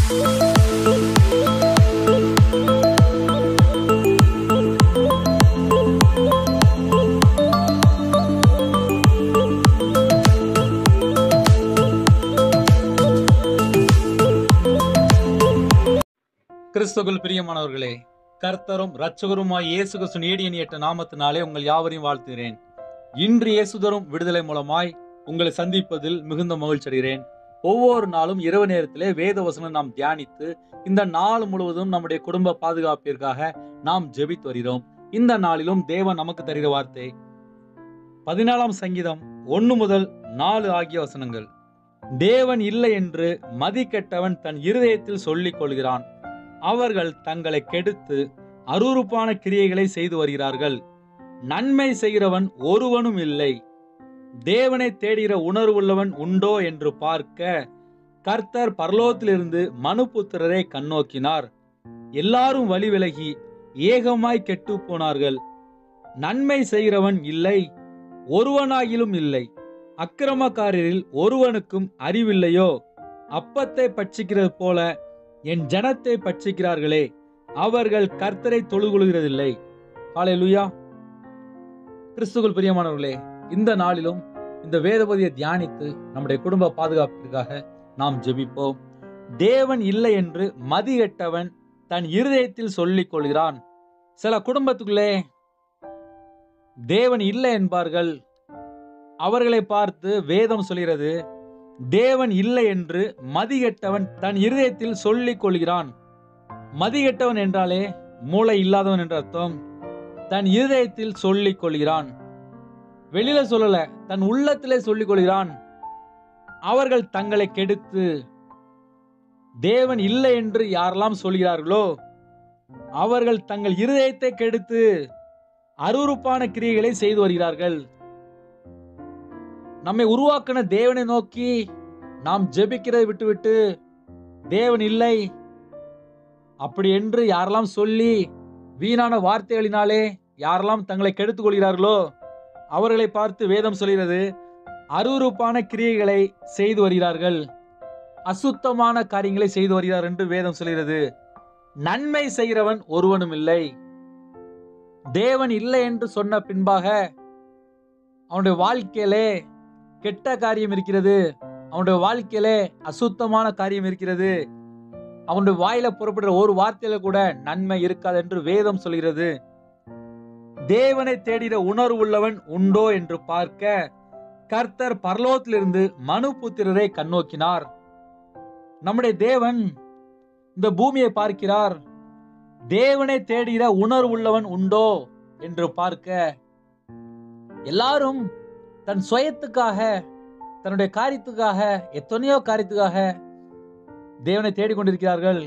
கிறிஸ்துவுக்குள் பிரியமானவர்களே கர்த்தரும் இரட்சகருமாய் இயேசு கிறிஸ்து நீடியன் ஏற்ற நாமத்தினாலே உங்கள் யாவரையும் வாழ்த்துகிறேன் இன்று இயேசுதரும் விடுதலை மூலமாய் உங்களை சந்திப்பதில் மிகுந்த மகிழ்ச்சி அடைகிறேன் ஒவ்வொரு நாளும் இரவு நேரத்திலே வேத வசனம் நாம் தியானித்து இந்த நாள் முழுவதும் நம்முடைய குடும்ப பாதுகாப்பிற்காக நாம் ஜெபித்து வருகிறோம் இந்த நாளிலும் தேவன் நமக்கு தருகிற வார்த்தை பதினாலாம் சங்கீதம் ஒன்று முதல் நாலு ஆகிய வசனங்கள் தேவன் இல்லை என்று மதிக்கெட்டவன் தன் இருதயத்தில் சொல்லிக் கொள்கிறான் அவர்கள் தங்களை கெடுத்து அருவருப்பான கிரியைகளை செய்து வருகிறார்கள் நன்மை செய்கிறவன் ஒருவனும் இல்லை தேவனை தேடுகிற உணர்வுள்ளவன் உண்டோ என்று பார்க்க கர்த்தர் பரலோகத்திலிருந்து மனுபுத்திரரை கண்ணோக்கினார் எல்லாரும் வழி விலகி ஏகமாய் கெட்டு போனார்கள் நன்மை செய்கிறவன் இல்லை ஒருவனாகிலும் இல்லை அக்கிரமக்காரரில் ஒருவனுக்கும் அறிவில்லையோ அப்பத்தை பட்சிக்கிறது போல என் ஜனத்தை பட்சிக்கிறார்களே அவர்கள் கர்த்தரை தொழுகுகிறதில்லை ஹalleluya கிறிஸ்துக்குள் பிரியமானவர்களே இந்த நாளிலும் இந்த வேதபதியை தியானித்து நம்முடைய குடும்ப பாதுகாப்பிற்காக நாம் ஜெபிப்போம் தேவன் இல்லை என்று மதிகெட்டவன் தன் இருதயத்தில் சொல்லிக் கொள்கிறான் சில குடும்பத்துக்குள்ளே தேவன் இல்லை என்பார்கள் அவர்களை பார்த்து வேதம் சொல்கிறது தேவன் இல்லை என்று மதிகெட்டவன் தன் இருதயத்தில் சொல்லிக் கொள்கிறான் மதிகெட்டவன் என்றாலே மூளை இல்லாதவன் என்ற அர்த்தம் தன் இருதயத்தில் சொல்லிக் கொள்கிறான் வெளியில சொல்லல தன் உள்ளத்திலே சொல்லிக் கொள்கிறான் அவர்கள் தங்களை கெடுத்து தேவன் இல்லை என்று யாரெல்லாம் சொல்கிறார்களோ அவர்கள் தங்கள் இருதயத்தை கெடுத்து அருவருப்பான கிரியைகளை செய்து வருகிறார்கள் நம்மை உருவாக்கின தேவனை நோக்கி நாம் ஜெபிக்கிறதை விட்டுவிட்டு தேவன் இல்லை அப்படி என்று யாரெல்லாம் சொல்லி வீணான வார்த்தைகளினாலே யாரெல்லாம் தங்களை கெடுத்துக் கொள்கிறார்களோ அவர்களை பார்த்து வேதம் சொல்கிறது அருவருப்பான கிரியைகளை செய்து வருகிறார்கள் அசுத்தமான காரியங்களை செய்து வருகிறார் என்று வேதம் சொல்கிறது நன்மை செய்கிறவன் ஒருவனும் இல்லை தேவன் இல்லை என்று சொன்ன பின்பாக அவனுடைய வாழ்க்கையிலே கெட்ட காரியம் இருக்கிறது அவனுடைய வாழ்க்கையிலே அசுத்தமான காரியம் இருக்கிறது அவனுடைய வாயில புறப்படுற ஒரு வார்த்தையில கூட நன்மை இருக்காது என்று வேதம் சொல்கிறது தேவனை தேடிற உணர்வு உள்ளவன் உண்டோ என்று பார்க்க கர்த்தர் பரலோகத்திலிருந்து மனு புத்திரரை கண்ணோக்கினார் நம்முடைய தேவன் இந்த பூமியை பார்க்கிறார் தேவனை தேடுகிற உணர்வு உள்ளவன் உண்டோ என்று பார்க்க எல்லாரும் தன் சுயத்துக்காக தன்னுடைய காரியத்துக்காக எத்தனையோ காரியத்துக்காக தேவனை தேடிக்கொண்டிருக்கிறார்கள்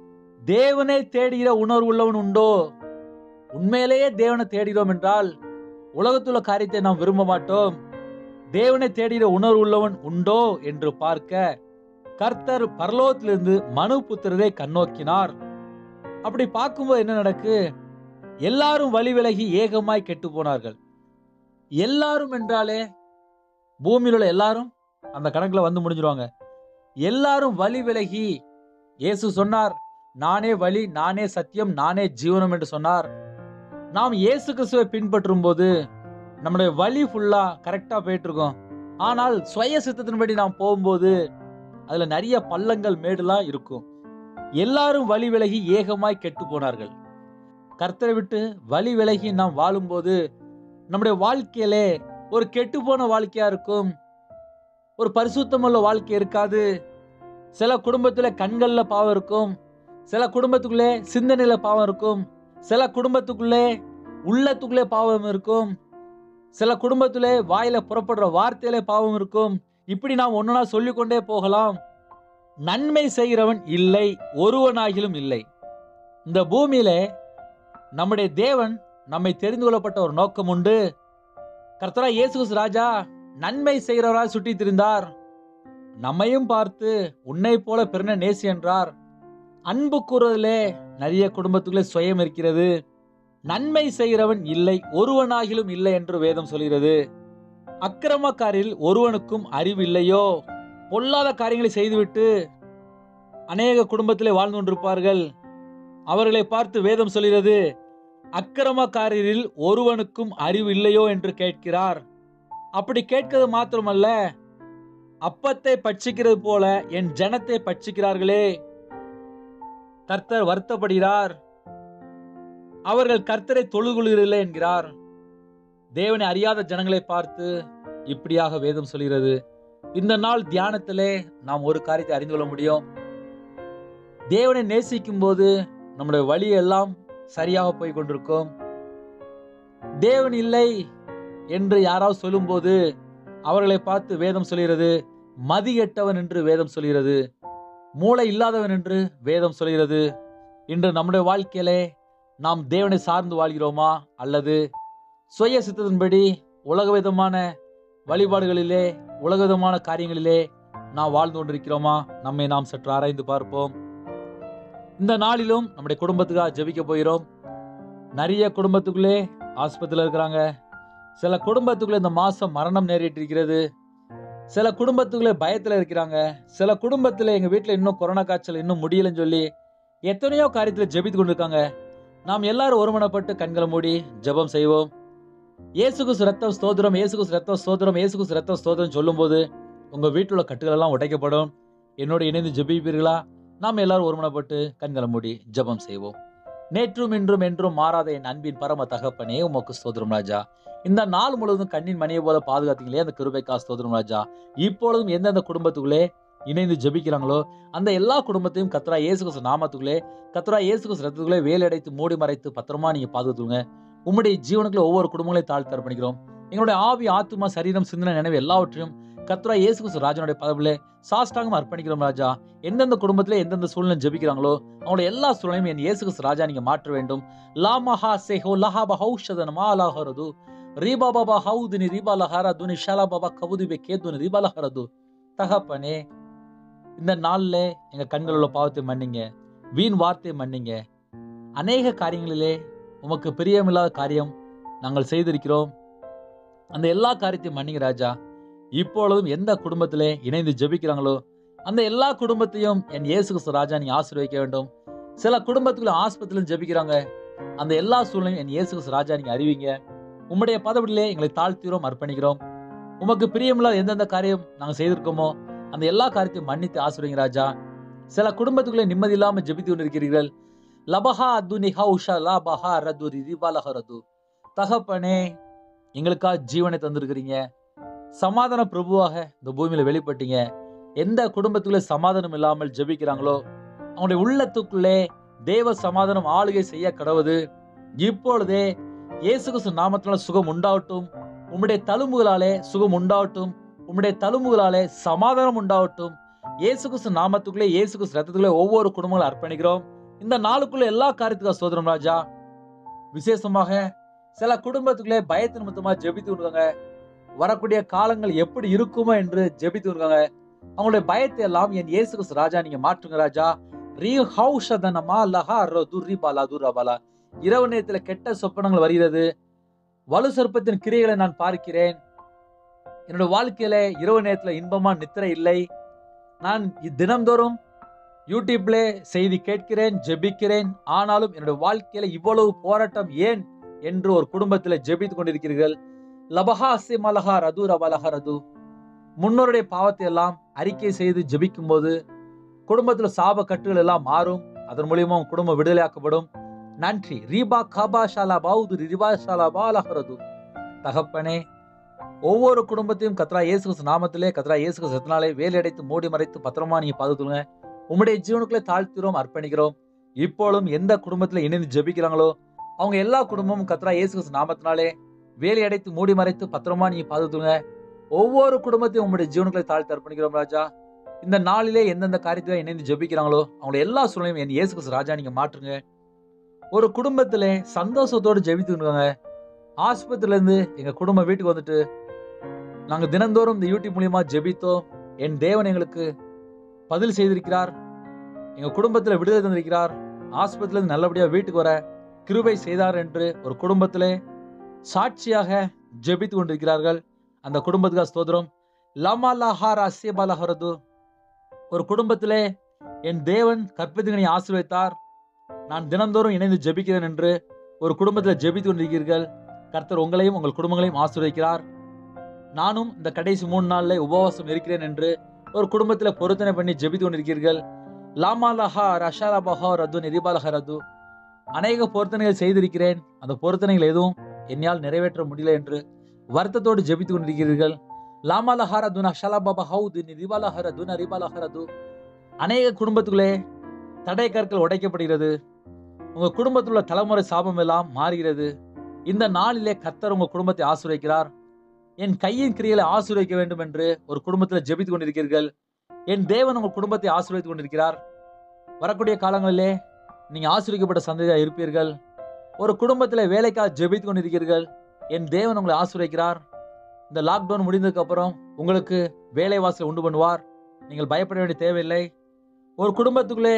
தேவனை தேடுகிற உணர்வு உள்ளவன் உண்டோ உண்மையிலேயே தேவனை தேடுகிறோம் என்றால் உலகத்துள்ள காரியத்தை நாம் விரும்ப மாட்டோம் தேவனை தேடுகிற உணர்வு உள்ளவன் உண்டோ என்று பார்க்க கர்த்தர் பரலோகத்திலிருந்து மனு புத்திரரை கண்ணோக்கினார் அப்படி பார்க்கும்போது என்ன நடக்கு எல்லாரும் வழி விலகி ஏகமாய் கெட்டு போனார்கள் எல்லாரும் என்றாலே பூமியில் உள்ள எல்லாரும் அந்த கணக்குல வந்து முடிஞ்சிருவாங்க எல்லாரும் வழி விலகி இயேசு சொன்னார் நானே வழி நானே சத்தியம் நானே ஜீவனம் என்று சொன்னார் நாம் இயேசு கிறிஸ்துவை பின்பற்றும் போது நம்முடைய வழி ஃபுல்லா கரெக்டா போயிட்டு இருக்கோம் ஆனால் சுய சித்தத்தின்படி நாம் போகும்போது அதுல நிறைய பள்ளங்கள் மேடுலாம் இருக்கும் எல்லாரும் வழி விலகி ஏகமாய் கெட்டு போனார்கள் கர்த்தரை விட்டு வழி விலகி நாம் வாழும்போது நம்முடைய வாழ்க்கையிலே ஒரு கெட்டு போன வாழ்க்கையா இருக்கும் ஒரு பரிசுத்தமுள்ள வாழ்க்கை இருக்காது சில குடும்பத்துல கண்கள்ல பாவம் இருக்கும் சில குடும்பத்துக்குள்ளே சிந்தனையில பாவம் இருக்கும் சில குடும்பத்துக்குள்ளே உள்ளத்துக்குள்ளே பாவம் இருக்கும் சில குடும்பத்திலே வாயில புறப்படுற வார்த்தையிலே பாவம் இருக்கும் இப்படி நாம் ஒன்னா சொல்லிக்கொண்டே போகலாம் நன்மை செய்கிறவன் இல்லை ஒருவனாகிலும் இல்லை இந்த பூமியிலே நம்முடைய தேவன் நம்மை தெரிந்து கொள்ளப்பட்ட ஒரு நோக்கம் உண்டு கர்த்தரா இயேசு கிறிஸ்து ராஜா நன்மை செய்கிறவராய் சுற்றி திரிந்தார் நம்மையும் பார்த்து உன்னை போல பிறன நேசி என்றார் அன்பு கூறுவதிலே நிறைய குடும்பத்துக்குள்ளே சுயம் இருக்கிறது நன்மை செய்கிறவன் இல்லை ஒருவனாகிலும் இல்லை என்று வேதம் சொல்கிறது அக்கிரமக்காரில் ஒருவனுக்கும் அறிவு இல்லையோ பொல்லாத காரியங்களை செய்துவிட்டு அநேக குடும்பத்திலே வாழ்ந்து கொண்டிருப்பார்கள் அவர்களை பார்த்து வேதம் சொல்கிறது அக்கிரமக்காரரில் ஒருவனுக்கும் அறிவு இல்லையோ என்று கேட்கிறார் அப்படி கேட்கிறது மாத்திரமல்ல அப்பத்தை பட்சிக்கிறது போல என் ஜனத்தை பட்சிக்கிறார்களே கர்த்தர் வருத்தப்படுகிறார் அவர்கள் கர்த்தரை தொழுகுகிறதில்லை என்கிறார் தேவனை அறியாத ஜனங்களை பார்த்து இப்படியாக வேதம் சொல்கிறது இந்த நாள் தியானத்திலே நாம் ஒரு காரியத்தை அறிந்து கொள்ள முடியும் தேவனை நேசிக்கும் போது நம்முடைய வழி எல்லாம் சரியாக போய் கொண்டிருக்கும் தேவன் இல்லை என்று யாராவது சொல்லும்போது அவர்களை பார்த்து வேதம் சொல்கிறது மதியெட்டவன் என்று வேதம் சொல்கிறது மூளை இல்லாதவன் என்று வேதம் சொல்கிறது இன்று நம்முடைய வாழ்க்கையிலே நாம் தேவனை சார்ந்து வாழ்கிறோமா அல்லது சுய சித்தத்தின்படி உலக விதமான வழிபாடுகளிலே உலக விதமான காரியங்களிலே நாம் வாழ்ந்து கொண்டிருக்கிறோமா நம்மை நாம் சற்று ஆராய்ந்து பார்ப்போம் இந்த நாளிலும் நம்முடைய குடும்பத்துக்காக ஜெபிக்க போகிறோம் நிறைய குடும்பத்துக்குள்ளே ஆஸ்பத்திரியில் இருக்கிறாங்க சில குடும்பத்துக்குள்ளே இந்த மாசம் மரணம் நேரிட்டு இருக்கிறது சில குடும்பத்துக்குள்ளே பயத்தில் இருக்கிறாங்க சில குடும்பத்தில் எங்கள் வீட்டில் இன்னும் கொரோனா காய்ச்சல் இன்னும் முடியலன்னு சொல்லி எத்தனையோ காரியத்தில் ஜெபித்து கொண்டிருக்காங்க நாம் எல்லாரும் ஒருமனப்பட்டு கண்களை மூடி ஜெபம் செய்வோம் இயேசுகுஸ் ரத்தம் ஸ்தோத்திரம் இயேசுகுஸ் ரத்தம் ஸ்தோத்திரம் இயேசுகுஸ் ரத்தம் ஸ்தோத்திரம் சொல்லும்போது உங்கள் வீட்டில் உள்ள கட்டுகள் எல்லாம் உடைக்கப்படும் என்னோடு இணைந்து ஜெபிப்பீர்களா நாம் எல்லாரும் ஒருமனப்பட்டு கண்களை மூடி ஜெபம் செய்வோம் நேற்றும் இன்றும் என்றும் மாறாத என் அன்பின் பரம தகப்பனே உமக்கு ஸ்தோத்திரம் ராஜா இந்த நாள் முழுவதும் கண்ணின் மணியை போல பாதுகாத்தீங்களே அந்த கிருபைக்கா ஸ்தோத்திரம் ராஜா இப்பொழுதும் எந்தெந்த குடும்பத்துக்குள்ளே இணைந்து ஜெபிக்கிறாங்களோ அந்த எல்லா குடும்பத்தையும் கத்ரா இயேசு கிறிஸ்து நாமத்துக்குள்ளே கத்ரா இயேசு கிறிஸ்து ரத்தத்துக்குள்ளே வேலையடைத்து மூடி மறைத்து பத்திரமா நீங்க பாதுகாத்துங்க உம்முடைய ஜீவனுக்குள்ள ஒவ்வொரு குடும்பங்களையும் தாழ்த்து அர்ப்பணிக்கிறோம் எங்களுடைய ஆவி ஆத்துமா சரீரம் சிந்தனை நினைவு எல்லாவற்றையும் கத்ரா இயேசு கிறிஸ்து ராஜனுடைய பதவியிலே சாஷ்டாங்கம் அர்ப்பணிக்கிறோம் ராஜா எந்தெந்த குடும்பத்திலே எந்தெந்த சூழ்நிலை ஜெபிக்கிறாங்களோ அவங்களுடைய எல்லா சூழ்நிலையும் என் இயேசு கிறிஸ்து ராஜா நீங்க மாற்ற வேண்டும் லாமஹா செஹோ லஹாப ஹௌஷதனமா அலாஹரது ரீபா பாபா ஹவுதுனி ரீபா லஹாரா துனி ஷாலா பாபா கவுதுபே கேதுனி ரீபா லஹரது தகப்பனே இந்த நாள்ல எங்க கண்கள் உள்ள பாவத்தை மன்னிங்க வீண் வார்த்தையை மன்னிங்க அநேக காரியங்களிலே உமக்கு பிரியமில்லாத காரியம் நாங்கள் செய்திருக்கிறோம் அந்த எல்லா காரியத்தையும் மன்னிங்க ராஜா இப்பொழுதும் எந்த குடும்பத்திலே இணைந்து ஜெபிக்கிறாங்களோ அந்த எல்லா குடும்பத்தையும் என் இயேசு கிறிஸ்து ராஜா நீ ஆசீர்வதிக்க வேண்டும் சில குடும்பத்துக்குள்ள ஆஸ்பத்திரியிலும் ஜெபிக்கிறாங்க அந்த எல்லா சூழ்நிலையும் என் இயேசு கிறிஸ்து ராஜா நீங்க அறிவிங்க உம்முடைய பதவியிலே எங்களை தாழ்த்திரோம் அர்ப்பணிக்கிறோம் உமக்கு பிரியமில்லாத எந்தெந்த காரியம் நாங்கள் செய்திருக்கோமோ அந்த எல்லா காரியத்தையும் மன்னித்து ஆசிரியங்க ராஜா சில குடும்பத்துக்குள்ளே நிம்மதி இல்லாம ஜெபித்து கொண்டிருக்கிறீர்கள் லபஹா அத்துனிஹா உஷா லபஹா ரது ரிதிபாலஹ ரது தகப்பனே எங்களுக்காக ஜீவனை தந்திருக்கிறீங்க சமாதான பிரபுவாக இந்த பூமியில வெளிப்பட்டீங்க எந்த குடும்பத்துக்குள்ளே சமாதானம் இல்லாமல் ஜெபிக்கிறாங்களோ அவங்களுடைய உள்ளத்துக்குள்ளே தேவ சமாதானம் ஆளுகை செய்ய கடவுது இப்பொழுதே இயேசு கிறிஸ்து நாமத்தினால சுகம் உண்டாகட்டும் உம்முடைய தழும்புகளாலே சுகம் உண்டாகட்டும் உம்முடைய தழும்புகளாலே சமாதானம் உண்டாகட்டும் இயேசு கிறிஸ்து நாமத்துக்குள்ளே இயேசு கிறிஸ்து ரத்தத்துக்குள்ளே ஒவ்வொரு குடும்பங்களும் அர்ப்பணிக்கிறோம் இந்த நாளுக்குள்ள எல்லா காரியத்துக்கும் சோதரம் ராஜா விசேஷமாக சில குடும்பத்துக்குள்ளே பயத்து நிமித்தமா ஜெபித்து இருக்காங்க வரக்கூடிய காலங்கள் எப்படி இருக்குமோ என்று ஜெபித்து இருக்காங்க அவங்களுடைய பயத்தை எல்லாம் என் இயேசு கிறிஸ்து ராஜா நீங்க மாற்றுங்க ராஜா ரீ ஹவுஷதனமா லஹா ரது ரிபாலா துரபாலா இரவு நேரத்துல கெட்ட சொப்பனங்கள் வருகிறது வலு சர்ப்பத்தின் கிரியைகளை நான் பார்க்கிறேன் என்னோட வாழ்க்கையில இரவு நேரத்துல இன்பமா நித்திரை இல்லை நான் தினம்தோறும் யூடியூப்ல செய்தி கேட்கிறேன் ஜெபிக்கிறேன் ஆனாலும் என்னோட வாழ்க்கையில இவ்வளவு போராட்டம் ஏன் என்று ஒரு குடும்பத்துல ஜெபித்து கொண்டிருக்கிறீர்கள் லபஹா அசி மலஹா ரது ரபலஹா ரது முன்னோருடைய பாவத்தை எல்லாம் அறிக்கை செய்து ஜெபிக்கும் போது குடும்பத்துல சாப கட்டுகள் எல்லாம் மாறும் அதன் மூலியமா உங்க குடும்பம் விடுதலையாக்கப்படும் நன்றி ரீபா காபா ஷாலா பாவுது ரிபா ஷாலா பாலஹரது தகப்பனே ஒவ்வொரு குடும்பத்தையும் கத்ரா இயேசு கிறிஸ்து நாமத்திலே கத்ரா இயேசு கிறிஸ்து ரத்தினாலே வேலையடைத்து மூடி மறைத்து பத்திரமா நீங்க பாதுகாத்துங்க உம்முடைய ஜீவனுக்குள்ளே தாழ்த்திரோம் அர்ப்பணிக்கிறோம் இப்பொழுதும் எந்த குடும்பத்துல இணைந்து ஜெபிக்கிறாங்களோ அவங்க எல்லா குடும்பமும் கத்ரா இயேசு கிறிஸ்து நாமத்தினாலே வேலையடைத்து மூடி மறைத்து பத்திரமா நீங்க பாதுகாத்துங்க ஒவ்வொரு குடும்பத்தையும் உம்முடைய ஜீவனுக்குள்ளே தாழ்த்தி அர்ப்பணிக்கிறோம் ராஜா இந்த நாளிலே எந்தெந்த காரியத்துல இணைந்து ஜெபிக்கிறாங்களோ அவங்களோட எல்லா சூழ்நிலையும் என் இயேசு கிறிஸ்து ராஜா நீங்க மாற்றுங்க ஒரு குடும்பத்துல சந்தோஷத்தோடு ஜெபித்து இருக்காங்க ஆஸ்பத்திரியில இருந்து எங்க குடும்பம் வீட்டுக்கு வந்துட்டு நாங்க தினந்தோறும் இந்த யூடியூப் மூலியமா ஜெபித்தோம் என் தேவன் எங்களுக்கு பதில் செய்திருக்கிறார் எங்க குடும்பத்துல விடுதலை தந்திருக்கிறார் ஆஸ்பத்திரியில இருந்து நல்லபடியா வீட்டுக்கு வர கிருபை செய்தார் என்று ஒரு குடும்பத்திலே சாட்சியாக ஜெபித்து கொண்டிருக்கிறார்கள் அந்த குடும்பத்துக்கு ஸ்தோத்திரம் லமா லஹா ரசியபலஹரது ஒரு குடும்பத்திலே என் தேவன் கற்பத்தினை ஆசீர்வதித்தார் நான் தினந்தோறும் இணைந்து ஜெபிக்கிறேன் என்று ஒரு குடும்பத்தில் ஜெபித்து கொண்டிருக்கிறீர்கள் கர்த்தர் உங்களையும் உங்கள் குடும்பங்களையும் ஆசீர்வதிக்கிறார் நானும் இந்த கடைசி மூணு நாள்ல உபவாசம் இருக்கிறேன் என்று ஒரு குடும்பத்தில் பொருத்தனை பண்ணி ஜெபித்து கொண்டிருக்கிறீர்கள் லாமாலஹா ரஷாலபஹா ரது நிரிபாலஹ ரது அநேக பொருத்தனைகள் செய்திருக்கிறேன் அந்த பொருத்தனைகள் எதுவும் என்னால் நிறைவேற்ற முடியல என்று வருத்தத்தோடு ஜெபித்து கொண்டிருக்கிறீர்கள் லாமாலஹார துன் அஷலாபாபா ஹவுது நிரிபாலஹர துன் அரிபாலஹரது அநேக குடும்பத்துக்குள்ளே தடை கற்கள் உடைக்கப்படுகிறது உங்க குடும்பத்தில் உள்ள தலைமுறை சாபம் எல்லாம் மாறுகிறது இந்த நாளிலே கர்த்தர் உங்க குடும்பத்தை ஆசீர்வதிக்கிறார் என் கையின் கிரியைகளை ஆசீர்வதிக்க வேண்டும் என்று ஒரு குடும்பத்தில் ஜெபித்து கொண்டிருக்கிறீர்கள் என் தேவன் உங்கள் குடும்பத்தை ஆசீர்வதித்து கொண்டிருக்கிறார் வரக்கூடிய காலங்களிலே நீங்க ஆசீர்வதிக்கப்பட்ட சந்ததியா இருப்பீர்கள் ஒரு குடும்பத்தில் வேலைக்காக ஜெபித்து கொண்டிருக்கிறீர்கள் என் தேவன் உங்களை ஆசீர்வதிக்கிறார் இந்த லாக்டவுன் முடிந்ததுக்கு அப்புறம் உங்களுக்கு வேலை வாசலை உண்டு பண்ணுவார் நீங்கள் பயப்பட வேண்டிய தேவையில்லை ஒரு குடும்பத்துக்குள்ளே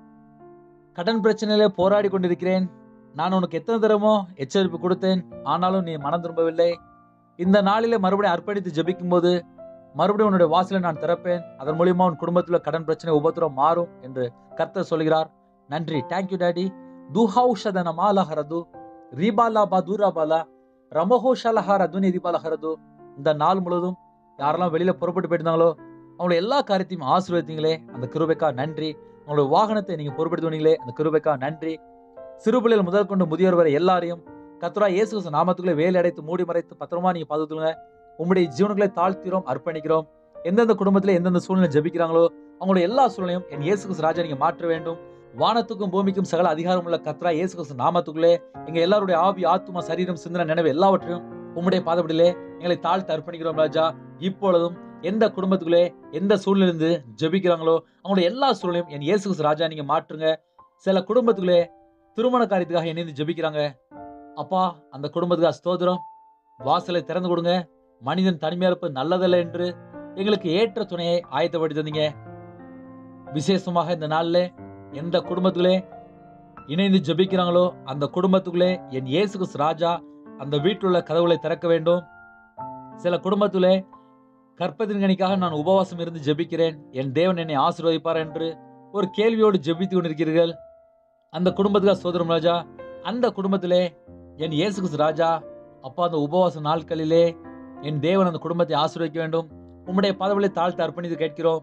கடன் பிரச்சனையிலே போராடி கொண்டிருக்கிறேன் நான் உனக்கு எத்தனை தரமோ எச்சரிப்பு கொடுத்தேன் ஆனாலும் நீ மனம் திரும்பவில்லை இந்த நாளிலே மறுபடியும் அர்ப்பணித்து ஜெபிக்கும் போது மறுபடியும் உன்னுடைய வாசலை நான் திறப்பேன் அதன் மூலியமா உன் குடும்பத்தில் கடன் பிரச்சனை உபத்திரம் மாறும் என்று கர்த்தர் சொல்கிறார் நன்றி தேங்க்யூ டாடி துஹௌஷதன மாலஹரது ரீபாலா பா தூராபாலா ரமஹோஷலஹார துனி ரீபாலஹரது இந்த நாள் முழுவதும் யாரெல்லாம் வெளியில புறப்பட்டு போயிருந்தாங்களோ அவங்களோட எல்லா காரியத்தையும் ஆசீர்வதித்தீங்களே அந்த கிருபைக்கா நன்றி உங்களோட வாகனத்தை நீங்க பொறுப்படுத்துவீங்களே அந்த கிருபைக்கா நன்றி சிறு பிள்ளைகள் முதல் கொண்டு முதியோர் வரை எல்லாரையும் கத்ரா இயேசு கிறிஸ்து நாமத்துக்குள்ளே வேலை அடைத்து மூடி மறைத்து பத்திரமா நீங்க பாதுகாத்துங்க உங்களுடைய ஜீவனங்களை தாழ்த்திரோம் அர்ப்பணிக்கிறோம் எந்தெந்த குடும்பத்துல எந்தெந்த சூழ்நிலை ஜெபிக்கிறாங்களோ அவங்களோட எல்லா சூழ்நிலையும் என் இயேசு கிறிஸ்து ராஜா நீங்க மாற்ற வேண்டும் வானத்துக்கும் பூமிக்கும் சகல அதிகாரம் உள்ள கத்ரா இயேசு கிறிஸ்து நாமத்துக்குள்ளே எங்க எல்லாருடைய ஆவி ஆத்துமா சரீரம் சிந்தனை நினைவு எல்லாவற்றையும் உம்முடைய பாதப்படியிலே எங்களை தாழ்த்து அர்ப்பணிக்கிறோம் ராஜா இப்பொழுதும் எந்த குடும்பத்துக்குள்ளே எந்த சூழ்நிலை இருந்து ஜெபிக்கிறாங்களோ அவங்களுடைய எல்லா சூழ்நிலையும் என் இயேசு கிறிஸ்து ராஜா நீங்க மாற்றுங்க சில குடும்பத்துக்குள்ளே திருமண காரியத்துக்காக இணைந்து ஜெபிக்கிறாங்க அப்பா அந்த குடும்பத்துக்கு ஸ்தோத்திரம் வாசலை திறந்து கொடுங்க மனிதன் தனிமையா இருப்பது நல்லதல்ல என்று எங்களுக்கு ஏற்ற துணையை ஆயத்தப்படுத்தி தந்தீங்க விசேஷமாக இந்த நாள்ல எந்த குடும்பத்துக்குள்ளே இணைந்து ஜெபிக்கிறாங்களோ அந்த குடும்பத்துக்குள்ளே என் இயேசு கிறிஸ்து ராஜா அந்த வீட்டில் உள்ள கதவுகளை திறக்க வேண்டும் சில குடும்பத்திலே கற்பத்தின் கணிக்காக நான் உபவாசம் இருந்து ஜெபிக்கிறேன் என் தேவன் என்னை ஆசீர்வதிப்பார் என்று ஒரு கேள்வியோடு ஜெபித்து கொண்டிருக்கிறீர்கள் அந்த குடும்பத்துக்காக சோதரம் ராஜா அந்த குடும்பத்திலே என் இயேசு கிறிஸ்து ராஜா அப்பா அந்த உபவாச நாட்களிலே என் தேவன் அந்த குடும்பத்தை ஆசீர்வதிக்க வேண்டும் உம்முடைய பதவிகளை தாழ்த்து அர்ப்பணித்து கேட்கிறோம்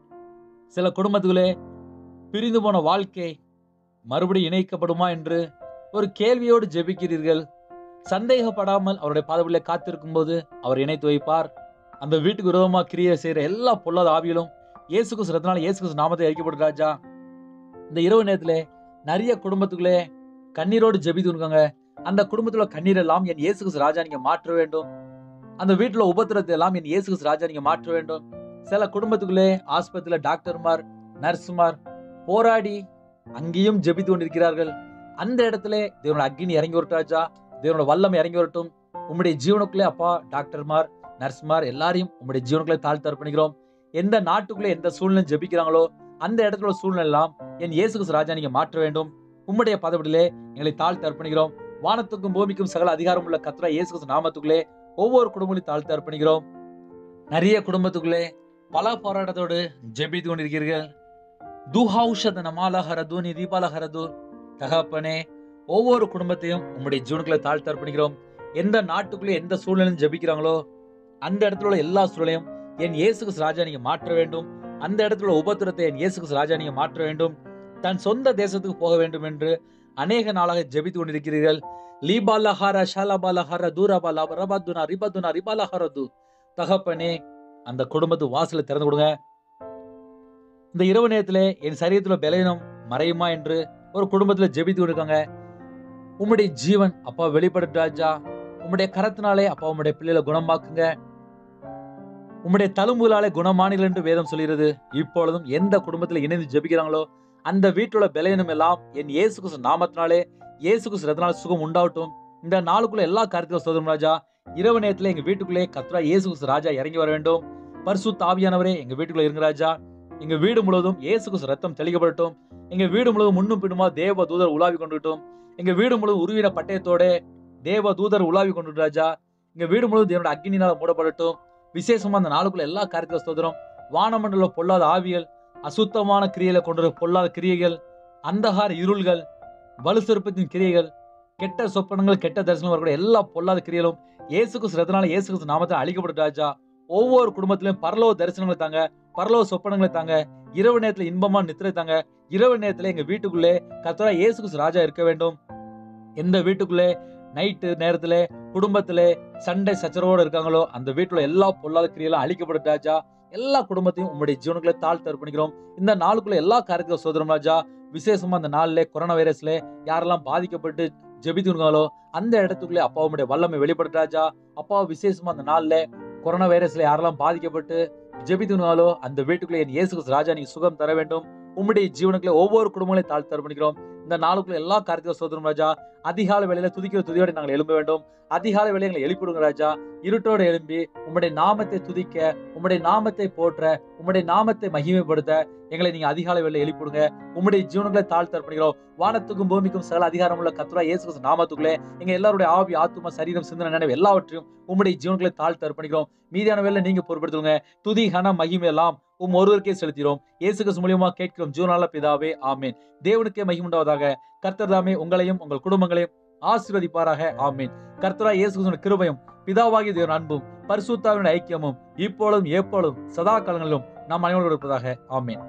சில குடும்பத்துகளே பிரிந்து போன வாழ்க்கை மறுபடியும் இணைக்கப்படுமா என்று ஒரு கேள்வியோடு ஜெபிக்கிறீர்கள் சந்தேகப்படாமல் அவருடைய பாதவிலே காத்திருக்கும் போது அவர் இணைத்து வைப்பார் அந்த வீட்டுக்கு விரோதமாக கிரியை செய்யற எல்லா பொல்லாத ஆவிகளும் இயேசு கிறிஸ்து ரத்னால இயேசு கிறிஸ்து நாமத்தை அறிக்கப்படும் ராஜா இந்த இரவு நேரத்திலே நிறைய குடும்பத்துக்குள்ளே கண்ணீரோடு ஜெபித்து இருக்காங்க அந்த குடும்பத்துல கண்ணீர் எல்லாம் என் இயேசு கிறிஸ்து ராஜா நீங்க மாற்ற வேண்டும் அந்த வீட்டுல உபத்திரத்தை எல்லாம் என் இயேசு கிறிஸ்து ராஜா நீங்க மாற்ற வேண்டும் சில குடும்பத்துக்குள்ளே ஆஸ்பத்திரியில டாக்டர்மார் நர்சுமார் போராடி அங்கேயும் ஜெபித்து கொண்டிருக்கிறார்கள் அந்த இடத்துல தேவனோட அக்னி இறங்கி வரட்டும் ராஜா தேவனோட வல்லம் இறங்கி வரட்டும் உம்முடைய ஜீவனுக்குள்ளே அப்பா டாக்டர்மார் நர்ஸ்மார் எல்லாரையும் உம்முடைய ஜீவனுக்குள்ளே தாழ்த்து அர்ப்பணிக்கிறோம் எந்த நாட்டுக்குள்ளே எந்த சூழ்நிலை ஜெபிக்கிறாங்களோ அந்த இடத்துல உள்ள சூழ்நிலை எல்லாம் என் இயேசு கிறிஸ்து ராஜா நீங்க மாற்ற வேண்டும் உம்முடைய பதவியிலே எங்களை தாழ்த்து அர்ப்பணிக்கிறோம் வானத்துக்கும் பூமிக்கும் சகல அதிகாரம் உள்ள கத்ரா இயேசு கிறிஸ்து நாமத்துக்குள்ளே ஒவ்வொரு குடும்பங்களையும் தாழ்த்து அர்ப்பணிக்கிறோம் நிறைய குடும்பத்துக்குள்ளே பல போராட்டத்தோடு ஜெபித்து கொண்டிருக்கிறீர்கள் துஹௌஷத நமாலஹரது நிதிபாலஹரது தகப்பனே ஒவ்வொரு குடும்பத்தையும் உம்முடைய ஜீவனுக்குள்ள தாழ்த்து அர்ப்பணிக்கிறோம் எந்த நாட்டுக்குள்ளே எந்த சூழ்நிலையும் ஜெபிக்கிறாங்களோ அந்த இடத்துல உள்ள எல்லா சூழ்நிலையும் என் இயேசு கிறிஸ்து ராஜா நீங்க மாற்ற வேண்டும் அந்த இடத்துல உள்ள உபத்திரத்தை என் இயேசு கிறிஸ்து ராஜா நீங்க மாற்ற வேண்டும் தன் சொந்த தேசத்துக்கு போக வேண்டும் என்று அநேக நாளாக ஜெபித்து கொண்டிருக்கிறீர்கள் லீபாலஹார ஷாலபாலஹார தூரபாலா ரபாதுனா ரிபதுனா ரிபாலஹரது தகப்பனே அந்த குடும்பத்து வாசலை திறந்து கொடுங்க இந்த இரவு நேரத்திலே என் சரீரத்துல பலவீனம் மறையுமா என்று ஒரு குடும்பத்துல ஜெபித்து இருக்காங்க உம்முடைய ஜீவன் அப்பா வெளிப்பட்டு ராஜா உம்முடைய கரத்தினாலே அப்பா உம்முடைய பிள்ளைகளை குணமாக்குங்க உம்முடைய தழும்புகளாலே குணமானீர்கள் என்று வேதம் சொல்கிறது இப்பொழுதும் எந்த குடும்பத்துல இணைந்து ஜெபிக்கிறாங்களோ அந்த வீட்டுல பலவீனம் எல்லாம் என் இயேசு கிறிஸ்து நாமத்தினாலே இயேசு கிறிஸ்து ரத்தனால சுகம் உண்டாகட்டும் இந்த நாளுக்குள்ள எல்லா காரியத்திலும் சோதரம் ராஜா இரவு நேரத்துல எங்க வீட்டுக்குள்ளே கத்ரா இயேசு கிறிஸ்து ராஜா இறங்கி வர வேண்டும் பரிசு தாவியானவரே எங்க வீட்டுக்குள்ள இருங்க ராஜா எங்க வீடு முழுவதும் இயேசு கிறிஸ்து ரத்தம் தெளிக்கப்படட்டும் எங்க வீடு முழுவதும் முன்னும் பின்னுமா தேவ தூதர் உலாவி கொண்டுட்டும் எங்க வீடு முழுவதும் உருவின பட்டயத்தோட தேவ தூதர் உலாவி கொண்டு ராஜா எங்க வீடு முழுவதும் தேவனோட அக்னினால மூடப்படட்டும் விசேஷமா அந்த நாளுக்குள்ள எல்லா காரியத்திலும் ஸ்தோத்திரம் வானமண்டல பொல்லாத ஆவியல் அசுத்தமான கிரியைகளை கொண்டு பொல்லாத கிரியைகள் அந்தகார இருள்கள் வலுசெருப்பத்தின் கிரியைகள் கெட்ட சொப்பனங்கள் கெட்ட தரிசனம் வரக்கூடிய எல்லா பொல்லாத கிரியைகளும் இயேசு கிறிஸ்து ரத்தனால இயேசு கிறிஸ்து நாமத்தை அழிக்கப்பட்ட ராஜா ஒவ்வொரு குடும்பத்திலும் பரலோக தரிசனங்களை தாங்க பரலோக சொப்பனங்களை தாங்க இரவு நேரத்துல இன்பமா நித்திரை தாங்க இரவு நேரத்துல எங்க வீட்டுக்குள்ளே கர்த்தரா இயேசு கிறிஸ்து ராஜா இருக்க வேண்டும் எந்த வீட்டுக்குள்ளே நைட்டு நேரத்துல குடும்பத்துல சண்டை சச்சரவோடு இருக்காங்களோ அந்த வீட்டுல எல்லா பொல்லாத கிரியெல்லாம் அழிக்கப்படும் ராஜா எல்லா குடும்பத்தையும் உங்களுடைய ஜீவனுக்குள்ள தாழ்த்து அர்ப்பணிக்கிறோம் இந்த நாளுக்குள்ள எல்லா காரியத்தையும் சோதரம் ராஜா விசேஷமா அந்த நாள்ல கொரோனா வைரஸ்ல யாரெல்லாம் பாதிக்கப்பட்டு ஜெபித்துருக்காங்களோ அந்த இடத்துக்குள்ளே அப்பாவுடைய வல்லமை வெளிப்படுத்த ராஜா அப்பா விசேஷமா அந்த நாள்ல கொரோனா வைரஸ்ல யாரெல்லாம் பாதிக்கப்பட்டு ஜெபித்துனாலோ அந்த வீட்டுக்குள்ளே என் இயேசு கிறிஸ்து ராஜா நீங்க சுகம் தர வேண்டும் உம்முடைய ஜீவனுக்குள்ள ஒவ்வொரு குடும்பங்களையும் தாழ்த்து அர்ப்பணிக்கிறோம் இந்த நாளுக்குள்ள எல்லா காரியத்தையும் சோதரம் ராஜா அதிகாலை வேளையில துதிக்கிற துதியோடு நாங்கள் எழும்ப வேண்டும் அதிகாலை வேளையை எங்களை எழுப்பிடுங்க ராஜா இருட்டோடு எழும்பி உம்முடைய நாமத்தை துதிக்க உம்முடைய நாமத்தை போற்ற உம்முடைய நாமத்தை மகிமைப்படுத்த எங்களை நீங்க அதிகாலை வேளையில எழுப்பிடுங்க உம்முடைய ஜீவனங்களை தாழ்த்து அர்ப்பணிக்கிறோம் வானத்துக்கும் பூமிக்கும் சகல அதிகாரம் உள்ள கத்துரா இயேசு கிறிஸ்து நாமத்துக்குள்ளே எங்க எல்லாருடைய ஆவி ஆத்துமா சரீரம் சிந்தனை நினைவு எல்லாவற்றையும் உம்முடைய ஜீவன்களை தாழ்த்து அர்ப்பணிக்கிறோம் மீதியான வேலை நீங்க பொறுப்படுத்துங்க துதி கன மகிமை எல்லாம் உம் ஒருவருக்கே செலுத்திறோம் இயேசு கிறிஸ்து மூலியமா கேட்கிறோம் ஜீவனால பிதாவே ஆமேன் தேவனுக்கே மகிமுண்டாவதாக கர்த்தர் தாமே உங்களையும் உங்கள் குடும்பங்களையும் ஆசீர்வதிப்பாராக ஆமீன் கர்த்தரா இயேசு கிறிஸ்துவின் கிருபையும் பிதாவாகிய தேவன் அன்பும் பரிசுத்தாவின் ஐக்கியமும் இப்பொழுதும் எப்பொழுதும் சதா காலங்களிலும் நாம் அனைவரோடு இருப்பதாக ஆமீன்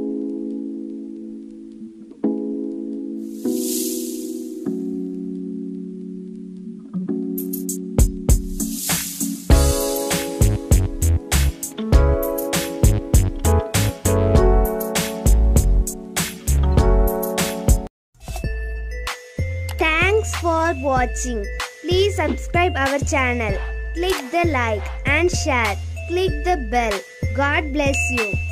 Thanks for watching. Please subscribe our channel. Click the like and share. Click the bell. God bless you.